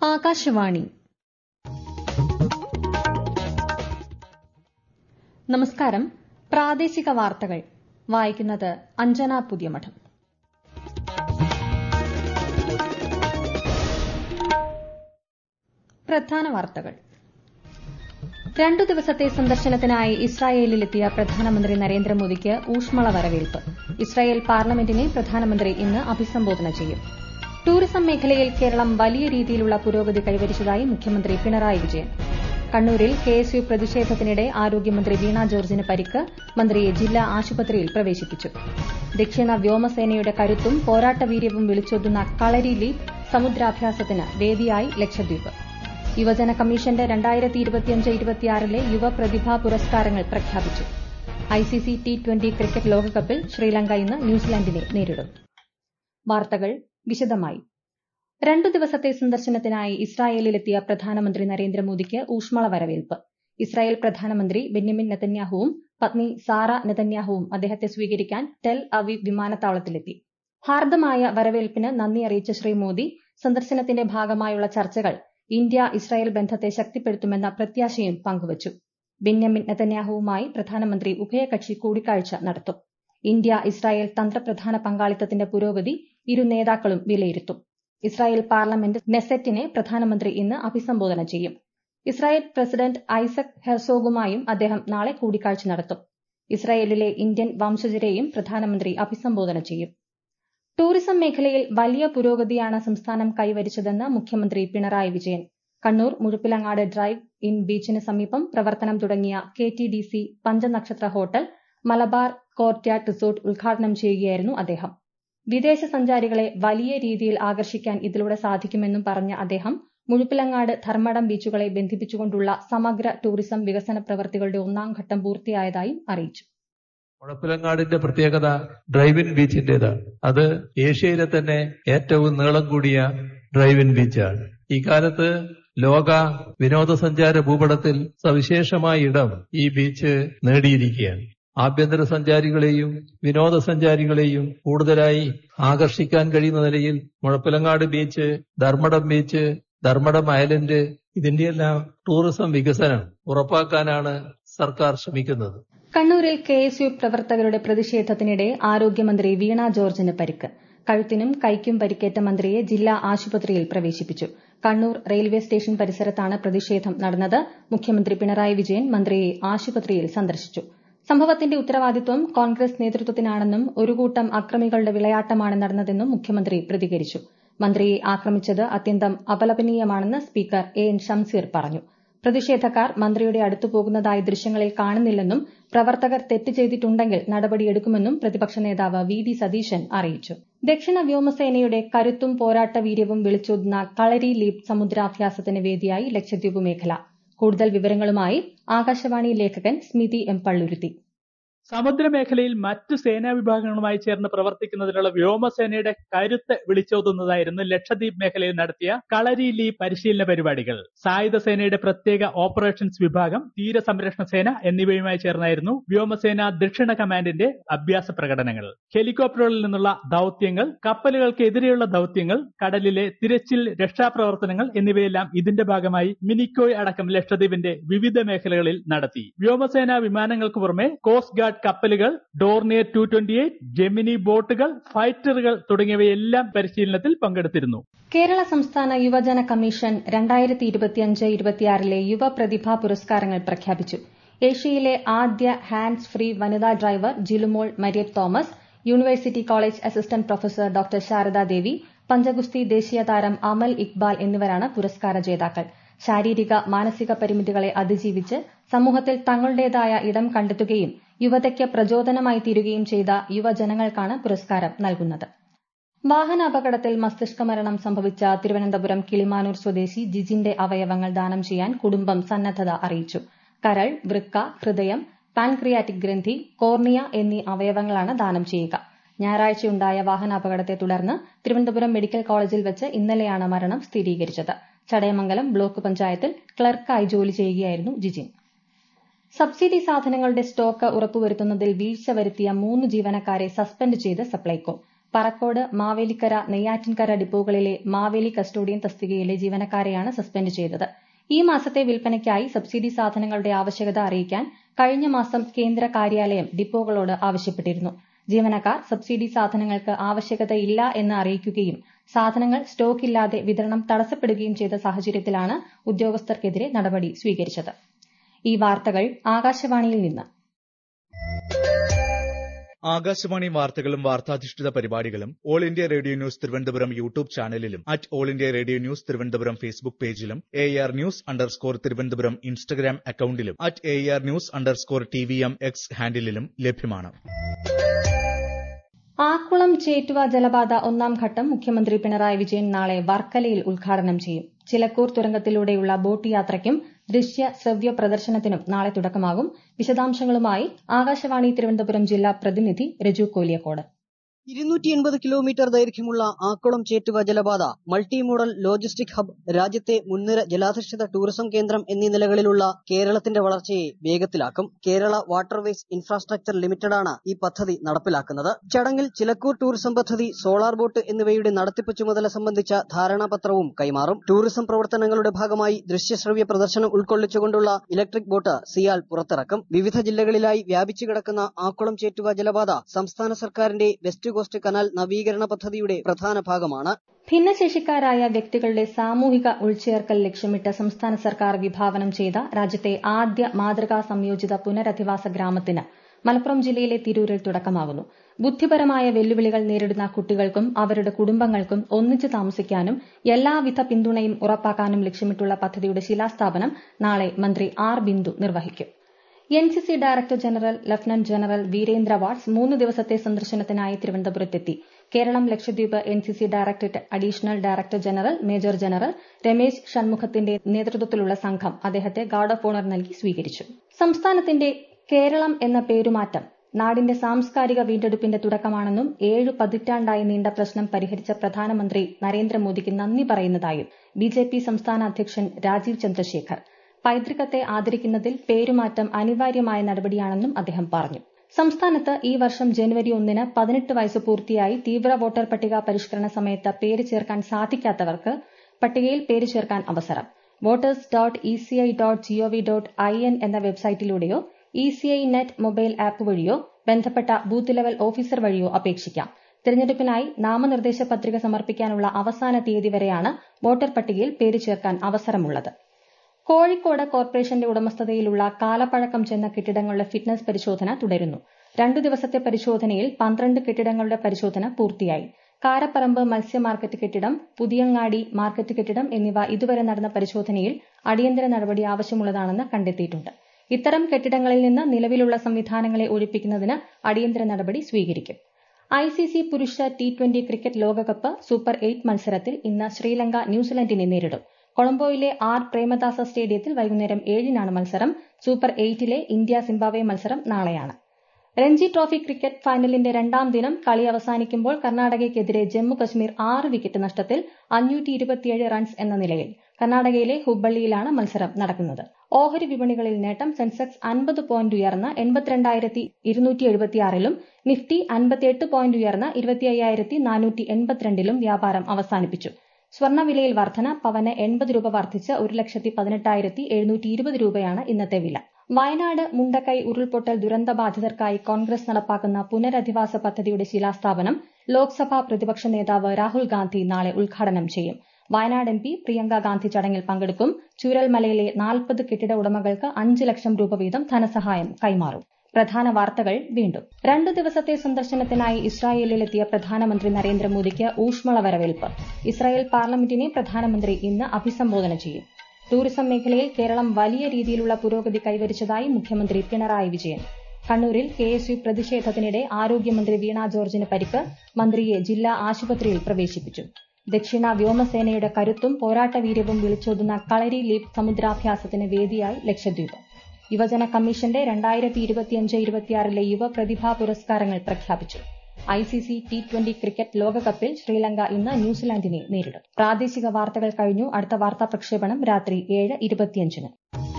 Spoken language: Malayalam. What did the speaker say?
ആകാശവാണി നമസ്കാരം പ്രാദേശിക വാർത്തകൾ വായിക്കുന്നത് അഞ്ജന പുതിയമഠം പ്രധാന വാർത്തകൾ രണ്ടു ദിവസത്തെ സന്ദർശനത്തിനായി ഇസ്രായേലിലെത്തിയ പ്രധാനമന്ത്രി നരേന്ദ്രമോദിക്ക് ഊഷ്മള വരവേൽപ്പ് ഇസ്രായേൽ പാർലമെന്റിനെ പ്രധാനമന്ത്രി ഇന്ന് അഭിസംബോധന ചെയ്യും ടൂറിസം മേഖലയിൽ കേരളം വലിയ രീതിയിലുള്ള പുരോഗതി കൈവരിച്ചതായി മുഖ്യമന്ത്രി പിണറായി വിജയൻ കണ്ണൂരിൽ കെഎസ്യു പ്രതിഷേധത്തിനിടെ ആരോഗ്യമന്ത്രി വീണ ജോർജിന് പരിക്ക് മന്ത്രിയെ ജില്ലാ ആശുപത്രിയിൽ പ്രവേശിപ്പിച്ചു ദക്ഷിണ വ്യോമസേനയുടെ കരുത്തും പോരാട്ടവീര്യവും വിളിച്ചോതുന്ന കളരി ലീഗ് സമുദ്രാഭ്യാസത്തിന് വേദിയായി ലക്ഷദ്വീപ് യുവജന കമ്മീഷന്റെ രണ്ടായിരത്തി ഇരുപത്തിയഞ്ച് ഇരുപത്തിയാറിലെ യുവ പ്രതിഭാ പുരസ്കാരങ്ങൾ പ്രഖ്യാപിച്ചു ഐസിസി ടി ട്വന്റി ക്രിക്കറ്റ് ലോകകപ്പിൽ ശ്രീലങ്ക ഇന്ന് ന്യൂസിലാൻഡിനെ നേരിടും വാർത്തകൾ വിശദമായി രണ്ടു ദിവസത്തെ സന്ദർശനത്തിനായി ഇസ്രായേലിലെത്തിയ പ്രധാനമന്ത്രി നരേന്ദ്രമോദിക്ക് ഊഷ്മള വരവേൽപ്പ് ഇസ്രായേൽ പ്രധാനമന്ത്രി ബെന്യമിൻ നെതന്യാഹുവും പത്നി സാറ നെതന്യാഹുവും അദ്ദേഹത്തെ സ്വീകരിക്കാൻ ടെൽ അവീവ് വിമാനത്താവളത്തിലെത്തി ഹാർദമായ വരവേൽപ്പിന് നന്ദി അറിയിച്ച ശ്രീ മോദി സന്ദർശനത്തിന്റെ ഭാഗമായുള്ള ചർച്ചകൾ ഇന്ത്യ ഇസ്രായേൽ ബന്ധത്തെ ശക്തിപ്പെടുത്തുമെന്ന പ്രത്യാശയും പങ്കുവച്ചു ബെന്യമിൻ നെതന്യാഹുവുമായി പ്രധാനമന്ത്രി ഉഭയകക്ഷി കൂടിക്കാഴ്ച നടത്തും ഇന്ത്യ ഇസ്രായേൽ തന്ത്രപ്രധാന പങ്കാളിത്തത്തിന്റെ പുരോഗതി ഇരു നേതാക്കളും വിലയിരുത്തും ഇസ്രായേൽ പാർലമെന്റ് നെസറ്റിനെ പ്രധാനമന്ത്രി ഇന്ന് അഭിസംബോധന ചെയ്യും ഇസ്രായേൽ പ്രസിഡന്റ് ഐസക് ഹെർസോഗുമായും അദ്ദേഹം നാളെ കൂടിക്കാഴ്ച നടത്തും ഇസ്രായേലിലെ ഇന്ത്യൻ വംശജരെയും പ്രധാനമന്ത്രി അഭിസംബോധന ചെയ്യും ടൂറിസം മേഖലയിൽ വലിയ പുരോഗതിയാണ് സംസ്ഥാനം കൈവരിച്ചതെന്ന് മുഖ്യമന്ത്രി പിണറായി വിജയൻ കണ്ണൂർ മുഴുപ്പിലങ്ങാട് ഡ്രൈവ് ഇൻ ബീച്ചിന് സമീപം പ്രവർത്തനം തുടങ്ങിയ കെ ടി ഡി സി പഞ്ചനക്ഷത്ര ഹോട്ടൽ മലബാർ കോർട്ട്യാർഡ് റിസോർട്ട് ഉദ്ഘാടനം ചെയ്യുകയായിരുന്നു അദ്ദേഹം വിദേശ സഞ്ചാരികളെ വലിയ രീതിയിൽ ആകർഷിക്കാൻ ഇതിലൂടെ സാധിക്കുമെന്നും പറഞ്ഞ അദ്ദേഹം മുഴുപ്പിലങ്ങാട് ധർമ്മടം ബീച്ചുകളെ ബന്ധിപ്പിച്ചുകൊണ്ടുള്ള സമഗ്ര ടൂറിസം വികസന പ്രവൃത്തികളുടെ ഒന്നാം ഘട്ടം പൂർത്തിയായതായും അറിയിച്ചു മുഴപ്പിലങ്ങാടിന്റെ പ്രത്യേകത ഡ്രൈവിൻ ബീച്ചിന്റേതാണ് അത് ഏഷ്യയിലെ തന്നെ ഏറ്റവും നീളം കൂടിയ ഡ്രൈവിൻ ബീച്ചാണ് ഈ കാലത്ത് ലോക വിനോദസഞ്ചാര ഭൂപടത്തിൽ സവിശേഷമായ ഇടം ഈ ബീച്ച് നേടിയിരിക്കുകയാണ് ആഭ്യന്തര സഞ്ചാരികളെയും വിനോദസഞ്ചാരികളെയും കൂടുതലായി ആകർഷിക്കാൻ കഴിയുന്ന നിലയിൽ Muzhappilangad beach Dharmadam beach Dharmadam island ഇതിന്റെയെല്ലാം ടൂറിസം വികസനം ഉറപ്പാക്കാനാണ് സർക്കാർ ശ്രമിക്കുന്നത് കണ്ണൂരിൽ കെ എസ് യു പ്രവർത്തകരുടെ പ്രതിഷേധത്തിനിടെ ആരോഗ്യമന്ത്രി വീണ ജോർജിന് പരിക്ക് കഴുത്തിനും കൈക്കും പരിക്കേറ്റ മന്ത്രിയെ ജില്ലാ ആശുപത്രിയിൽ പ്രവേശിപ്പിച്ചു കണ്ണൂർ റെയിൽവേ സ്റ്റേഷൻ പരിസരത്താണ് പ്രതിഷേധം നടന്നത് മുഖ്യമന്ത്രി പിണറായി വിജയൻ മന്ത്രിയെ ആശുപത്രിയിൽ സന്ദർശിച്ചു സംഭവത്തിന്റെ ഉത്തരവാദിത്വം കോൺഗ്രസ് നേതൃത്വത്തിനാണെന്നും ഒരു കൂട്ടം അക്രമികളുടെ വിളയാട്ടമാണ് നടന്നതെന്നും മുഖ്യമന്ത്രി പ്രതികരിച്ചു മന്ത്രിയെ ആക്രമിച്ചത് അത്യന്തം അപലപനീയമാണെന്ന് സ്പീക്കർ എ എൻ ഷംസീർ പറഞ്ഞു പ്രതിഷേധക്കാർ മന്ത്രിയുടെ അടുത്തു പോകുന്നതായി ദൃശ്യങ്ങളിൽ കാണുന്നില്ലെന്നും പ്രവർത്തകർ തെറ്റ് ചെയ്തിട്ടുണ്ടെങ്കിൽ നടപടിയെടുക്കുമെന്നും പ്രതിപക്ഷ നേതാവ് വി ഡി സതീശൻ അറിയിച്ചു ദക്ഷിണ വ്യോമസേനയുടെ കരുത്തും പോരാട്ട വീര്യവും വിളിച്ചോതുന്ന കളരി ലീപ് സമുദ്രാഭ്യാസത്തിന് വേദിയായി ലക്ഷദ്വീപ് മേഖല കൂടുതൽ വിവരങ്ങളുമായി ആകാശവാണി ലേഖകൻ സ്മിതി എം പള്ളുരുത്തി സമുദ്രമേഖലയിൽ മറ്റു സേനാ വിഭാഗങ്ങളുമായി ചേർന്ന് പ്രവർത്തിക്കുന്നതിനുള്ള വ്യോമസേനയുടെ കരുത്ത് വിളിച്ചോതുന്നതായിരുന്നു ലക്ഷദ്വീപ് മേഖലയിൽ നടത്തിയ കളരി ലീ പരിശീലന പരിപാടികൾ സായുധ സേനയുടെ പ്രത്യേക ഓപ്പറേഷൻസ് വിഭാഗം തീരസംരക്ഷണ സേന എന്നിവയുമായി ചേർന്നായിരുന്നു വ്യോമസേന ദക്ഷിണ കമാൻഡിന്റെ അഭ്യാസ പ്രകടനങ്ങൾ ഹെലികോപ്റ്ററുകളിൽ നിന്നുള്ള ദൌത്യങ്ങൾ കപ്പലുകൾക്കെതിരെയുള്ള ദൌത്യങ്ങൾ കടലിലെ തിരച്ചിൽ രക്ഷാപ്രവർത്തനങ്ങൾ എന്നിവയെല്ലാം ഇതിന്റെ ഭാഗമായി മിനിക്കോയ് അടക്കം ലക്ഷദ്വീപിന്റെ വിവിധ മേഖലകളിൽ നടത്തി വ്യോമസേന വിമാനങ്ങൾക്ക് പുറമെ കോസ്റ്റ് ഗാർഡ് കപ്പലുകൾ Dornier two twenty eight Gemini ബോട്ടുകൾ ഫൈറ്ററുകൾ തുടങ്ങിയവയെല്ലാം പരിശീലനത്തിൽ പങ്കെടുത്തിരുന്നു കേരള സംസ്ഥാന യുവജന കമ്മീഷൻ രണ്ടായിരത്തി ഇരുപത്തിയഞ്ച് ഇരുപത്തിയാറിലെ യുവ പ്രതിഭാ പുരസ്കാരങ്ങൾ പ്രഖ്യാപിച്ചു ഏഷ്യയിലെ ആദ്യ ഹാൻഡ്സ് ഫ്രീ വനിതാ driver Jilumol Mariet Thomas university college assistant professor doctor Sharada Devi പഞ്ചഗുസ്തി ദേശീയ താരം അമൽ ഇക്ബാൽ എന്നിവരാണ് പുരസ്കാര ജേതാക്കൾ ശാരീരിക മാനസിക പരിമിതികളെ അതിജീവിച്ച് സമൂഹത്തിൽ തങ്ങളുടേതായ ഇടം കണ്ടെത്തുകയും യുവതയ്ക്ക് പ്രചോദനമായി തീരുകയും ചെയ്ത യുവജനങ്ങൾക്കാണ് പുരസ്കാരം നൽകുന്നത് വാഹനാപകടത്തിൽ മസ്തിഷ്ക മരണം സംഭവിച്ച തിരുവനന്തപുരം കിളിമാനൂർ സ്വദേശി ജിജിന്റെ അവയവങ്ങൾ ദാനം ചെയ്യാൻ കുടുംബം സന്നദ്ധത അറിയിച്ചു കരൾ വൃക്ക ഹൃദയം പാൻക്രിയാറ്റിക് ഗ്രന്ഥി കോർണിയ എന്നീ അവയവങ്ങളാണ് ദാനം ചെയ്യുക ഞായറാഴ്ചയുണ്ടായ വാഹനാപകടത്തെ തുടർന്ന് തിരുവനന്തപുരം മെഡിക്കൽ കോളേജിൽ വെച്ച് ഇന്നലെയാണ് മരണം സ്ഥിരീകരിച്ചത് ചടയമംഗലം ബ്ലോക്ക് പഞ്ചായത്തിൽ ക്ലർക്കായി ജോലി ചെയ്യുകയായിരുന്നു ജിജിൻ സബ്സിഡി സാധനങ്ങളുടെ സ്റ്റോക്ക് ഉറപ്പുവരുത്തുന്നതിൽ വീഴ്ച വരുത്തിയ മൂന്ന് ജീവനക്കാരെ സസ്പെൻഡ് ചെയ്ത് സപ്ലൈകോ പറക്കോട് മാവേലിക്കര നെയ്യാറ്റിൻകര ഡിപ്പോകളിലെ മാവേലി കസ്റ്റോഡിയൻ തസ്തികയിലെ ജീവനക്കാരെയാണ് സസ്പെൻഡ് ചെയ്തത് ഈ മാസത്തെ വിൽപ്പനയ്ക്കായി സബ്സിഡി സാധനങ്ങളുടെ ആവശ്യകത അറിയിക്കാൻ കഴിഞ്ഞ മാസം കേന്ദ്ര കാര്യാലയം ഡിപ്പോകളോട് ആവശ്യപ്പെട്ടിരുന്നു ജീവനക്കാർ സബ്സിഡി സാധനങ്ങൾക്ക് ആവശ്യകതയില്ല എന്ന് അറിയിക്കുകയും സാധനങ്ങൾ സ്റ്റോക്കില്ലാതെ വിതരണം തടസ്സപ്പെടുകയും ചെയ്ത സാഹചര്യത്തിലാണ് ഉദ്യോഗസ്ഥർക്കെതിരെ നടപടി സ്വീകരിച്ചത് ഈ വാർത്തകൾ ആകാശവാണിയിൽ നിന്ന് ആകാശവാണി വാർത്തകളും വാർത്താധിഷ്ഠിത പരിപാടികളും all India radio news Thiruvananthapuram YouTube ചാനലിലും at all India radio news Thiruvananthapuram Facebook പേജിലും A R news underscore Thiruvananthapuram Instagram അക്കൌണ്ടിലും at A R news underscore T V M X ഹാൻഡിലും ലഭ്യമാണ് ആക്കുളം ചേറ്റുവ ജലപാത ഒന്നാം ഘട്ടം മുഖ്യമന്ത്രി പിണറായി വിജയൻ നാളെ വർക്കലയിൽ ഉദ്ഘാടനം ചെയ്യും ചിലക്കൂർ തുരങ്കത്തിലൂടെയുള്ള ബോട്ട് യാത്രയ്ക്കും ദൃശ്യ ശ്രവ്യ പ്രദർശനത്തിനും നാളെ തുടക്കമാകും വിശദാംശങ്ങളുമായി ആകാശവാണി തിരുവനന്തപുരം ജില്ലാ പ്രതിനിധി രജു കോലിയക്കോട് ഇരുന്നൂറ്റി എൺപത് കിലോമീറ്റർ ദൈർഘ്യമുള്ള ആക്കുളം ചേറ്റുവ ജലപാത മൾട്ടി മോഡൽ ലോജിസ്റ്റിക് ഹബ് രാജ്യത്തെ മുൻനിര ജലാധിഷ്ഠിത ടൂറിസം കേന്ദ്രം എന്നീ നിലകളിലുള്ള കേരളത്തിന്റെ വളർച്ചയെ വേഗത്തിലാക്കും കേരള വാട്ടർവേസ് ഇൻഫ്രാസ്ട്രക്ചർ ലിമിറ്റഡാണ് ഈ പദ്ധതി നടപ്പിലാക്കുന്നത് ചടങ്ങിൽ ചിലക്കൂർ ടൂറിസം പദ്ധതി സോളാർ ബോട്ട് എന്നിവയുടെ നടത്തിപ്പ് ചുമതല സംബന്ധിച്ച ധാരണാപത്രവും കൈമാറും ടൂറിസം പ്രവർത്തനങ്ങളുടെ ഭാഗമായി ദൃശ്യശ്രവ്യ പ്രദർശനം ഉൾക്കൊള്ളിച്ചുകൊണ്ടുള്ള ഇലക്ട്രിക് ബോട്ട് സിയാൽ പുറത്തിറക്കും വിവിധ ജില്ലകളിലായി വ്യാപിച്ചു കിടക്കുന്ന ആക്കുളം ചേറ്റുവ ജലപാത സംസ്ഥാന സർക്കാരിന്റെ വെസ്റ്റ് കോസ്റ്റ് കനാൽ നവീകരണ പദ്ധതിയുടെ പ്രധാന ഭാഗമാണ് ഭിന്നശേഷിക്കാരായ വ്യക്തികളുടെ സാമൂഹിക ഉൾച്ചേർക്കൽ ലക്ഷ്യമിട്ട് സംസ്ഥാന സർക്കാർ വിഭാവനം ചെയ്ത രാജ്യത്തെ ആദ്യ മാതൃകാ സംയോജിത പുനരധിവാസ ഗ്രാമത്തിന് മലപ്പുറം ജില്ലയിലെ തിരൂരിൽ തുടക്കമാകുന്നു ബുദ്ധിപരമായ വെല്ലുവിളികൾ നേരിടുന്ന കുട്ടികൾക്കും അവരുടെ കുടുംബങ്ങൾക്കും ഒന്നിച്ചു താമസിക്കാനും എല്ലാവിധ പിന്തുണയും ഉറപ്പാക്കാനും ലക്ഷ്യമിട്ടുള്ള പദ്ധതിയുടെ ശിലാസ്ഥാപനം നാളെ മന്ത്രി ആർ ബിന്ദു നിർവഹിക്കും N C C director general lieutenant general Virendra Vats മൂന്ന് ദിവസത്തെ സന്ദർശനത്തിനായി തിരുവനന്തപുരത്തെത്തി Keralam Lakshadweep N C C directorate additional director general major general Ramesh ഷൺമുഖത്തിന്റെ നേതൃത്വത്തിലുള്ള സംഘം അദ്ദേഹത്തെ ഗാർഡ് ഓഫ് ഓണർ നൽകി സ്വീകരിച്ചു സംസ്ഥാനത്തിന്റെ കേരളം എന്ന പേരുമാറ്റം നാടിന്റെ സാംസ്കാരിക വീണ്ടെടുപ്പിന്റെ തുടക്കമാണെന്നും ഏഴു പതിറ്റാണ്ടായി നീണ്ട പ്രശ്നം പരിഹരിച്ച പ്രധാനമന്ത്രി നരേന്ദ്രമോദിക്ക് നന്ദി പറയുന്നതായും ബിജെപി സംസ്ഥാന അധ്യക്ഷൻ രാജീവ് ചന്ദ്രശേഖർ പൈതൃകത്തെ ആദരിക്കുന്നതിൽ പേരുമാറ്റം അനിവാര്യമായ നടപടിയാണെന്നും അദ്ദേഹം പറഞ്ഞു സംസ്ഥാനത്ത് ഈ വർഷം ജനുവരി ഒന്നിന് പതിനെട്ട് വയസ്സ് പൂർത്തിയായി തീവ്ര വോട്ടർ പട്ടിക പരിഷ്കരണ സമയത്ത് പേര് ചേർക്കാൻ സാധിക്കാത്തവർക്ക് പട്ടികയിൽ പേര് ചേർക്കാൻ അവസരം voters dot E C I dot gov dot I N എന്ന വെബ്സൈറ്റിലൂടെയോ E C I net mobile app വഴിയോ ബന്ധപ്പെട്ട ബൂത്ത് ലെവൽ ഓഫീസർ വഴിയോ അപേക്ഷിക്കാം തിരഞ്ഞെടുപ്പിനായി നാമനിർദ്ദേശ പത്രിക സമർപ്പിക്കാനുള്ള അവസാന തീയതി വരെയാണ് വോട്ടർ പട്ടികയിൽ പേര് ചേർക്കാൻ അവസരമുള്ളത് കോഴിക്കോട് കോർപ്പറേഷന്റെ ഉടമസ്ഥതയിലുള്ള കാലപ്പഴക്കം ചെന്ന കെട്ടിടങ്ങളുടെ ഫിറ്റ്നസ് പരിശോധന തുടരുന്നു രണ്ടു ദിവസത്തെ പരിശോധനയിൽ പന്ത്രണ്ട് കെട്ടിടങ്ങളുടെ പരിശോധന പൂർത്തിയായി കാരപ്പറമ്പ് മത്സ്യ മാർക്കറ്റ് കെട്ടിടം പുതിയങ്ങാടി മാർക്കറ്റ് കെട്ടിടം എന്നിവ ഇതുവരെ നടന്ന പരിശോധനയിൽ അടിയന്തര നടപടി ആവശ്യമുള്ളതാണെന്ന് കണ്ടെത്തിയിട്ടുണ്ട് ഇത്തരം കെട്ടിടങ്ങളിൽ നിന്ന് നിലവിലുള്ള സംവിധാനങ്ങളെ ഒഴിപ്പിക്കുന്നതിന് അടിയന്തര നടപടി സ്വീകരിക്കും ഐ സി സി പുരുഷ ടി ട്വന്റി ക്രിക്കറ്റ് ലോകകപ്പ് സൂപ്പർ എയ്റ്റ് മത്സരത്തിൽ ഇന്ന് ശ്രീലങ്ക ന്യൂസിലൻഡിനെ നേരിടും കൊളംബോയിലെ ആർ പ്രേമദാസ സ്റ്റേഡിയത്തിൽ വൈകുന്നേരം ഏഴിനാണ് മത്സരം സൂപ്പർ എയ്റ്റിലെ ഇന്ത്യ സിംബാബ്വെ മത്സരം നാളെയാണ് രഞ്ജി ട്രോഫി ക്രിക്കറ്റ് ഫൈനലിന്റെ രണ്ടാം ദിനം കളി അവസാനിക്കുമ്പോൾ കർണാടകയ്ക്കെതിരെ ജമ്മു കശ്മീർ ആറ് വിക്കറ്റ് നഷ്ടത്തിൽ അഞ്ഞൂറ്റി ഇരുപത്തിയേഴ് റൺസ് എന്ന നിലയിൽ കർണാടകയിലെ ഹുബ്ബള്ളിയിലാണ് മത്സരം നടക്കുന്നത് ഓഹരി വിപണികളിൽ നേട്ടം സെൻസെക്സ് അൻപത് പോയിന്റ് ഉയർന്ന് എൺപത്തിരണ്ടായിരത്തി ഇരുന്നൂറ്റി എഴുപത്തിയാറിലും നിഫ്റ്റി അൻപത്തിയെട്ട് പോയിന്റ് ഉയർന്ന് ഇരുപത്തി അയ്യായിരത്തി നാനൂറ്റി എൺപത്തിരണ്ടിലും വ്യാപാരം അവസാനിപ്പിച്ചു സ്വർണ്ണവിലയിൽ വർധന പവന് എൺപത് രൂപ വർദ്ധിച്ച് ഒരു ലക്ഷത്തി പതിനെട്ടായിരത്തി എഴുന്നൂറ്റി ഇരുപത് രൂപയാണ് ഇന്നത്തെ വില വയനാട് മുണ്ടക്കൈ ഉരുൾപൊട്ടൽ ദുരന്തബാധിതർക്കായി കോൺഗ്രസ് നടപ്പാക്കുന്ന പുനരധിവാസ പദ്ധതിയുടെ ശിലാസ്ഥാപനം ലോക്സഭാ പ്രതിപക്ഷ നേതാവ് രാഹുൽ ഗാന്ധി നാളെ ഉദ്ഘാടനം ചെയ്യും വയനാട് എം പി പ്രിയങ്ക ഗാന്ധി ചടങ്ങിൽ പങ്കെടുക്കും ചൂരൽമലയിലെ നാൽപ്പത് കെട്ടിട ഉടമകൾക്ക് അഞ്ച് ലക്ഷം രൂപ വീതം ധനസഹായം കൈമാറും പ്രധാന വാർത്തകൾ വീണ്ടും രണ്ടു ദിവസത്തെ സന്ദർശനത്തിനായി ഇസ്രായേലിലെത്തിയ പ്രധാനമന്ത്രി നരേന്ദ്രമോദിക്ക് ഊഷ്മള വരവേൽപ്പ് ഇസ്രായേൽ പാർലമെന്റിനെ പ്രധാനമന്ത്രി ഇന്ന് അഭിസംബോധന ചെയ്യും ടൂറിസം മേഖലയിൽ കേരളം വലിയ രീതിയിലുള്ള പുരോഗതി കൈവരിച്ചതായി മുഖ്യമന്ത്രി പിണറായി വിജയൻ കണ്ണൂരിൽ കെ എസ് യു പ്രതിഷേധത്തിനിടെ ആരോഗ്യമന്ത്രി വീണ ജോർജിന് പരിക്ക് മന്ത്രിയെ ജില്ലാ ആശുപത്രിയിൽ പ്രവേശിപ്പിച്ചു ദക്ഷിണ വ്യോമസേനയുടെ കരുത്തും പോരാട്ടവീര്യവും വിളിച്ചോതുന്ന കളരി ലീപ് സമുദ്രാഭ്യാസത്തിന് വേദിയായി ലക്ഷദ്വീപ് യുവജന കമ്മീഷന്റെ രണ്ടായിരത്തി ഇരുപത്തിയഞ്ച് ഇരുപത്തിയാറിലെ യുവ പ്രതിഭാ പുരസ്കാരങ്ങൾ പ്രഖ്യാപിച്ചു I C C T twenty cricket ലോകകപ്പിൽ ശ്രീലങ്ക ഇന്ന് ന്യൂസിലാൻഡിനെ നേരിടും പ്രാദേശിക വാർത്തകൾ കഴിഞ്ഞു അടുത്ത വാർത്താ പ്രക്ഷേപണം രാത്രി ഏഴ് ഇരുപത്തിയഞ്ചിന്